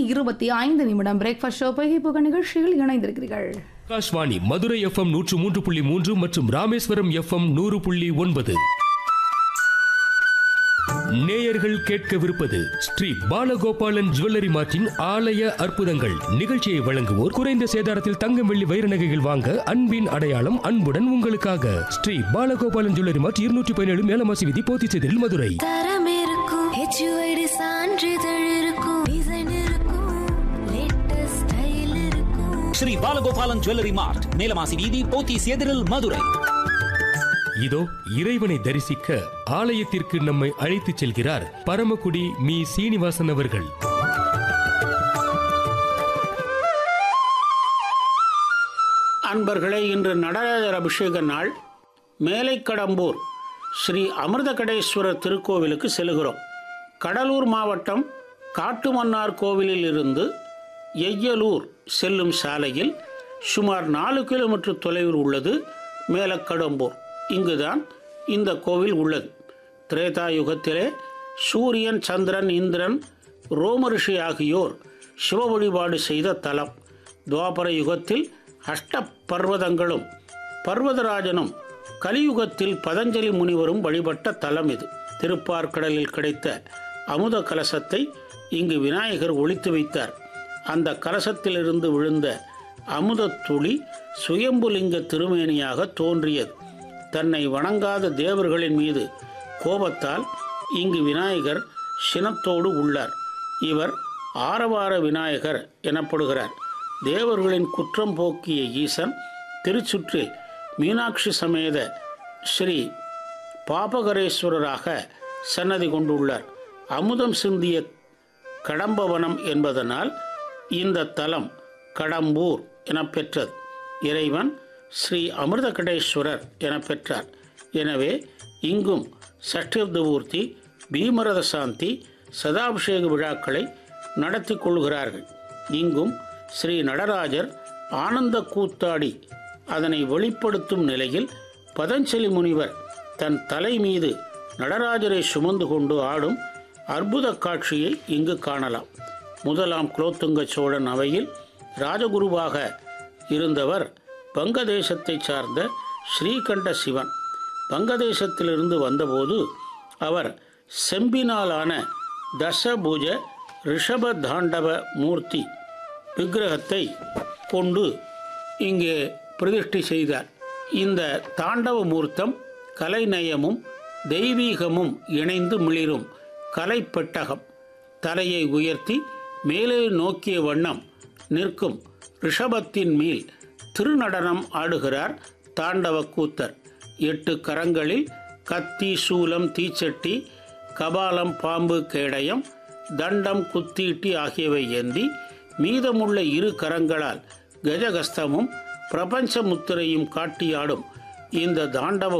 இருபத்தி ஐந்து நிமிடம் பிரேக்ஃபாஸ்ட் ஷோ பகிர்ப்புக நிகழ்ச்சியில் இணைந்திருக்கிறீர்கள் ஆகாஷ்வாணி மதுரை எஃப்எம் நூற்று மூன்று புள்ளி மூன்று மற்றும் ராமேஸ்வரம் எஃப்எம் நூறு புள்ளி ஒன்பது நேயர்கள் கேட்கவிருப்பது ஸ்ரீ பாலகோபாலன் ஜுவல்லரி மார்ட்டின் ஆலய அற்புதங்கள் நிகழ்ச்சியை வழங்குவோர் குறைந்த சேதாரத்தில் தங்கம் வெள்ளி வைர நகைகள் வாங்க அன்பின் அடையாளம் அன்புடன் உங்களுக்காக ஸ்ரீ பாலகோபாலன் ஜுவல்லரி மார்ட் இருநூற்றி பதினேழு மேலமாசி விதி போத்திச்செதில் மதுரை தரம் இருக்கும் ஹெச்யூஐடி சான்றிதழ் இருக்கும் டிசைன் இருக்கும் லேட்டஸ்ட் ஸ்டைல் இருக்கும் ஸ்ரீ பாலகோபாலன் ஜுவல்லரி மார்ட் மேலமாசி வீதி போத்தீஸ் எதிரில் மதுரை இதோ இறைவனை தரிசிக்க ஆலயத்திற்கு நம்மை அழைத்துச் செல்கிறார் பரமக்குடி மீ சீனிவாசன் அவர்கள் அன்பர்களே இன்று நடராஜர் அபிஷேக நாள் மேலைக்கடம்பூர் ஸ்ரீ அமிர்தகடேஸ்வரர் திருக்கோவிலுக்கு செல்கிறோம் கடலூர் மாவட்டம் காட்டுமன்னார் கோவிலில் இருந்து எய்யலூர் செல்லும் சாலையில் சுமார் நாலு கிலோமீட்டர் தொலைவில் உள்ளது மேலக்கடம்பூர் இங்குதான் இந்த கோவில் உள்ளது திரேதா யுகத்திலே சூரியன் சந்திரன் இந்திரன் ரோமரிஷி ஆகியோர் சிவ வழிபாடு செய்த தலம் துவாபர யுகத்தில் அஷ்ட பர்வதங்களும் பர்வதராஜனும் கலியுகத்தில் பதஞ்சலி முனிவரும் வழிபட்ட தலம் இது திருப்பார்கடலில் கிடைத்த அமுத கலசத்தை இங்கு விநாயகர் ஒளித்து வைத்தார் அந்த கலசத்திலிருந்து விழுந்த அமுத துளி சுயம்புலிங்க திருமேனியாக தோன்றியது தன்னை வணங்காத தேவர்களின் மீது கோபத்தால் இங்கு விநாயகர் சினத்தோடு உள்ளார் இவர் ஆரவார விநாயகர் எனப்படுகிறார் தேவர்களின் குற்றம் போக்கிய ஈசன் திருச்சுற்றில் மீனாட்சி சமேத ஸ்ரீ பாபகரேஸ்வரராக சன்னதி கொண்டுள்ளார் அமுதம் சிந்திய கடம்பவனம் என்பதனால் இந்த தலம் கடம்பூர் என பெற்றது இறைவன் ஸ்ரீ அமிர்தகடேஸ்வரர் என பெற்றார் எனவே இங்கும் சஷ்டிர்தபூர்த்தி பீமரத சாந்தி சதாபிஷேக விழாக்களை நடத்தி கொள்கிறார்கள் இங்கும் ஸ்ரீ நடராஜர் ஆனந்த கூத்தாடி அதனை வெளிப்படுத்தும் நிலையில் பதஞ்சலி முனிவர் தன் தலை மீது நடராஜரை சுமந்து கொண்டு ஆடும் அற்புத காட்சியை இங்கு காணலாம் முதலாம் குலோத்துங்க சோழன் அவையில் ராஜகுருவாக இருந்தவர் வங்கதேசத்தைச் சார்ந்த ஸ்ரீகண்ட சிவன் வங்கதேசத்திலிருந்து வந்தபோது அவர் செம்பினாலான தசபுஜ ரிஷப தாண்டவ மூர்த்தி விக்கிரகத்தை கொண்டு இங்கே பிரதிஷ்டை செய்தார் இந்த தாண்டவ மூர்த்தம் கலைநயமும் தெய்வீகமும் இணைந்து மிளிரும் கலைப்பெட்டகம் தலையை உயர்த்தி மேலே நோக்கிய வண்ணம் நிற்கும் ரிஷபத்தின் மேல் திருநடனம் ஆடுகிறார் தாண்டவ கூத்தர் எட்டு கரங்களில் கத்தி சூலம் தீச்சட்டி கபாலம் பாம்பு கேடயம் தண்டம் குத்தீட்டி ஆகியவை ஏந்தி மீதமுள்ள இரு கரங்களால் கஜகஸ்தமும் பிரபஞ்ச முத்திரையும் காட்டியாடும் இந்த தாண்டவ